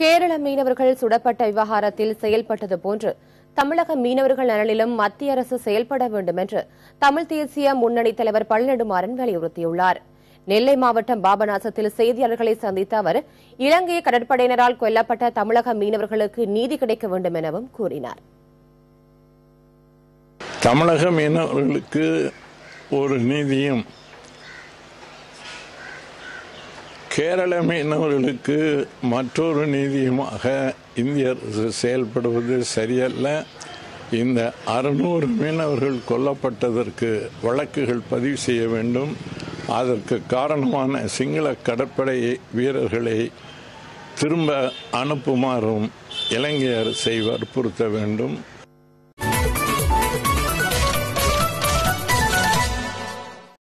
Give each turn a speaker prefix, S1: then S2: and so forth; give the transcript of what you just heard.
S1: கேரள மீனவர்கள் சுடப்பட்ட விவகாரத்தில் செயல்பட்டது போன்று தமிழக மீனவர்கள் நலனிலும் மத்திய அரசு செயல்பட வேண்டும் என்று தமிழ் தேசிய முன்னணி தலைவர் பழநெடுமாறன் வலியுறுத்தியுள்ளார் நெல்லை மாவட்டம் பாபநாசத்தில் செய்தியாளர்களை சந்தித்த அவர் இலங்கை கடற்படையினரால் கொல்லப்பட்ட தமிழக மீனவர்களுக்கு நீதி கிடைக்க வேண்டும் எனவும் கூறினார்
S2: தமிழக மீனவர்களுக்கு ஒரு நீதியும் கேரள மீனவர்களுக்கு மற்றொரு நீதியுமாக இந்திய அரசு செயல்படுவது சரியல்ல இந்த அறுநூறு மீனவர்கள் கொல்லப்பட்டதற்கு வழக்குகள் பதிவு செய்ய வேண்டும் அதற்கு காரணமான சிங்கள கடற்படை வீரர்களை திரும்ப அனுப்புமாறும் இலங்கை அரசை வற்புறுத்த வேண்டும்